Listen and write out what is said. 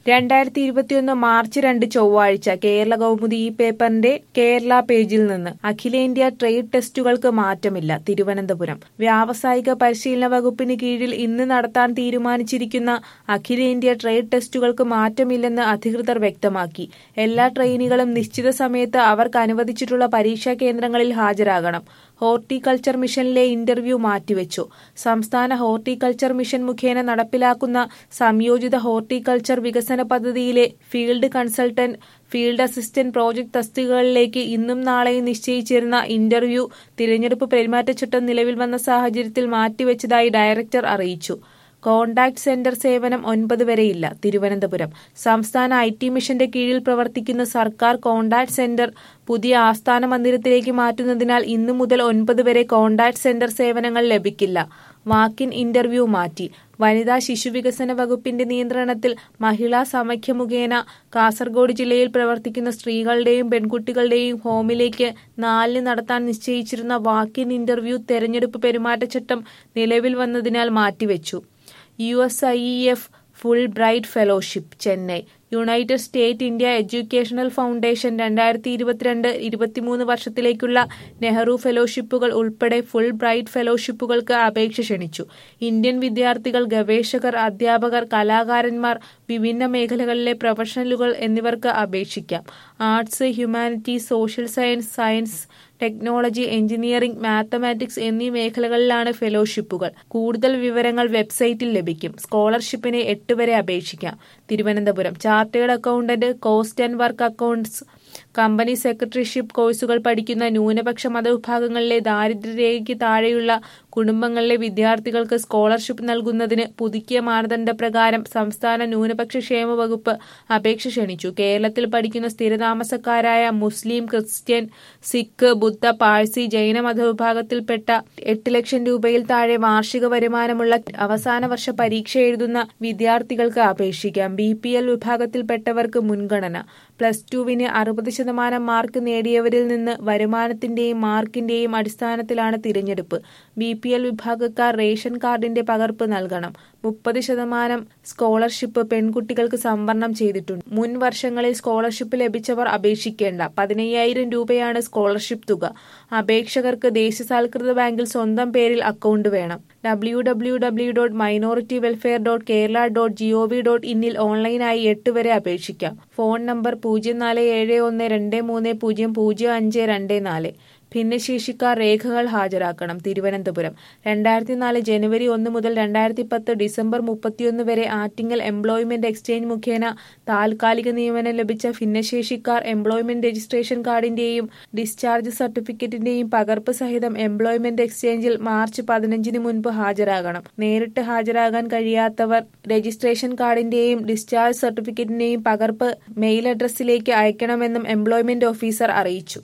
രണ്ടായിരത്തി ഇരുപത്തിയൊന്ന് മാർച്ച് രണ്ട് ചൊവ്വാഴ്ച കേരള കൗമുദി ഈ പേപ്പറിന്റെ കേരള പേജിൽ നിന്ന് അഖിലേന്ത്യാ ട്രേഡ് ടെസ്റ്റുകൾക്ക് മാറ്റമില്ല തിരുവനന്തപുരം വ്യാവസായിക പരിശീലന വകുപ്പിന് കീഴിൽ ഇന്ന് നടത്താൻ തീരുമാനിച്ചിരിക്കുന്ന അഖിലേന്ത്യാ ട്രേഡ് ടെസ്റ്റുകൾക്ക് മാറ്റമില്ലെന്ന് അധികൃതർ വ്യക്തമാക്കി എല്ലാ ട്രെയിനികളും നിശ്ചിത സമയത്ത് അവർക്ക് അനുവദിച്ചിട്ടുള്ള പരീക്ഷാ കേന്ദ്രങ്ങളിൽ ഹാജരാകണം ഹോർട്ടികൾച്ചർ മിഷനിലെ ഇന്റർവ്യൂ മാറ്റിവെച്ചു സംസ്ഥാന ഹോർട്ടികൾച്ചർ മിഷൻ മുഖേന നടപ്പിലാക്കുന്ന സംയോജിത ഹോർട്ടികൾച്ചർ വികസന പദ്ധതിയിലെ field consultant field assistant project തസ്തികകളിലേക്ക് ഇന്നും നാളെയും നിശ്ചയിച്ചിരുന്ന ഇന്റർവ്യൂ തിരഞ്ഞെടുപ്പ് പെരുമാറ്റച്ചട്ടം നിലവിൽ വന്ന സാഹചര്യത്തിൽ മാറ്റിവെച്ചതായി ഡയറക്ടർ അറിയിച്ചു കോണ്ടാക്ട് സെന്റർ സേവനം ഒൻപത് വരെയില്ല തിരുവനന്തപുരം സംസ്ഥാന ഐ ടി മിഷന്റെ കീഴിൽ പ്രവർത്തിക്കുന്ന സർക്കാർ കോണ്ടാക്ട് സെന്റർ പുതിയ ആസ്ഥാന മന്ദിരത്തിലേക്ക് മാറ്റുന്നതിനാൽ ഇന്നു മുതൽ ഒൻപത് വരെ കോണ്ടാക്ട് സെന്റർ സേവനങ്ങൾ ലഭിക്കില്ല വാക്കിൻ ഇന്റർവ്യൂ മാറ്റി വനിതാ ശിശുവികസന വകുപ്പിന്റെ നിയന്ത്രണത്തിൽ മഹിളാ സമാഖ്യ മുഖേന കാസർഗോഡ് ജില്ലയിൽ പ്രവർത്തിക്കുന്ന സ്ത്രീകളുടെയും പെൺകുട്ടികളുടെയും ഹോമിലേക്ക് നാലിന് നടത്താൻ നിശ്ചയിച്ചിരുന്ന വാക്കിൻ ഇന്റർവ്യൂ തെരഞ്ഞെടുപ്പ് പെരുമാറ്റച്ചട്ടം നിലവിൽ വന്നതിനാൽ മാറ്റിവെച്ചു U S I E F Fulbright fellowship Chennai United State India Educational Foundation രണ്ടായിരത്തി ഇരുപത്തിരണ്ട് ഇരുപത്തിമൂന്ന് വർഷത്തിലേക്കുള്ള നെഹ്റു ഫെലോഷിപ്പുകൾ ഉൾപ്പെടെ ഫുൾ ബ്രൈറ്റ് ഫെലോഷിപ്പുകൾക്ക് അപേക്ഷ ക്ഷണിച്ചു ഇന്ത്യൻ വിദ്യാർത്ഥികൾ ഗവേഷകർ അധ്യാപകർ കലാകാരന്മാർ വിഭിന്ന മേഖലകളിലെ പ്രൊഫഷണലുകൾ എന്നിവർക്ക് അപേക്ഷിക്കാം arts humanities social science science technology engineering mathematics എന്നീ മേഖലകളിലാണ് ഫെലോഷിപ്പുകൾ കൂടുതൽ വിവരങ്ങൾ വെബ്സൈറ്റിൽ ലഭിക്കും സ്കോളർഷിപ്പിന് എട്ട് വരെ അപേക്ഷിക്കാം Thiruvananthapuram chartered accountant cost and work accounts company secretaryship കോഴ്സുകൾ പഠിക്കുന്ന ന്യൂനപക്ഷ മതവിഭാഗങ്ങളിലെ ദാരിദ്ര്യരേഖയ്ക്ക് താഴെയുള്ള കുടുംബങ്ങളിലെ വിദ്യാർത്ഥികൾക്ക് സ്കോളർഷിപ്പ് നൽകുന്നതിന് പുതുക്കിയ മാനദണ്ഡപ്രകാരം സംസ്ഥാന ന്യൂനപക്ഷ ക്ഷേമ വകുപ്പ് അപേക്ഷ ക്ഷണിച്ചു കേരളത്തിൽ പഠിക്കുന്ന സ്ഥിരതാമസക്കാരായ മുസ്ലിം ക്രിസ്ത്യൻ സിഖ് ബുദ്ധ പാഴ്സി ജൈന മതവിഭാഗത്തിൽപ്പെട്ട എട്ട് ലക്ഷം രൂപയിൽ താഴെ വാർഷിക വരുമാനമുള്ള അവസാന വർഷ പരീക്ഷ എഴുതുന്ന വിദ്യാർത്ഥികൾക്ക് അപേക്ഷിക്കാം ബി പി എൽ വിഭാഗത്തിൽപ്പെട്ടവർക്ക് മുൻഗണന പ്ലസ് ടുവിന് അറുപത് ശതമാനം മാർക്ക് നേടിയവരിൽ നിന്ന് വരുമാനത്തിന്റെയും മാർക്കിന്റെയും അടിസ്ഥാനത്തിലാണ് തിരഞ്ഞെടുപ്പ് ബി പി എൽ വിഭാഗക്കാർ റേഷൻ കാർഡിന്റെ പകർപ്പ് നൽകണം മുപ്പത് ശതമാനം സ്കോളർഷിപ്പ് പെൺകുട്ടികൾക്ക് സംവരണം ചെയ്തിട്ടുണ്ട് മുൻ വർഷങ്ങളിൽ സ്കോളർഷിപ്പ് ലഭിച്ചവർ അപേക്ഷിക്കേണ്ട പതിനയ്യായിരം രൂപയാണ് സ്കോളർഷിപ്പ് തുക അപേക്ഷകർക്ക് ദേശസാൽകൃത ബാങ്കിൽ സ്വന്തം പേരിൽ അക്കൗണ്ട് വേണം W W W dot minority welfare dot Kerala dot GOV dot ഇന്നിൽ ഓൺലൈനായി എട്ട് വരെ അപേക്ഷിക്കാം ഫോൺ നമ്പർ പൂജ്യം നാല് ഏഴ് ഒന്ന് രണ്ട് മൂന്ന് പൂജ്യം പൂജ്യം അഞ്ച് രണ്ട് നാല് ഭിന്നശേഷിക്കാർ രേഖകൾ ഹാജരാക്കണം തിരുവനന്തപുരം രണ്ടായിരത്തി നാല് ജനുവരി ഒന്ന് മുതൽ രണ്ടായിരത്തി പത്ത് ഡിസംബർ മുപ്പത്തിയൊന്ന് വരെ ആറ്റിങ്ങൽ എംപ്ലോയ്മെന്റ് എക്സ്ചേഞ്ച് മുഖേന താൽക്കാലിക നിയമനം ലഭിച്ച ഭിന്നശേഷിക്കാർ എംപ്ലോയ്മെന്റ് രജിസ്ട്രേഷൻ കാർഡിന്റെയും ഡിസ്ചാർജ് സർട്ടിഫിക്കറ്റിന്റെയും പകർപ്പ് സഹിതം എംപ്ലോയ്മെന്റ് എക്സ്ചേഞ്ചിൽ മാർച്ച് പതിനഞ്ചിന് മുൻപ് ഹാജരാകണം നേരിട്ട് ഹാജരാകാൻ കഴിയാത്തവർ രജിസ്ട്രേഷൻ കാർഡിന്റെയും ഡിസ്ചാർജ് സർട്ടിഫിക്കറ്റിന്റെയും പകർപ്പ് മെയിൽ അഡ്രസ്സിലേക്ക് അയക്കണമെന്നും എംപ്ലോയ്മെന്റ് ഓഫീസർ അറിയിച്ചു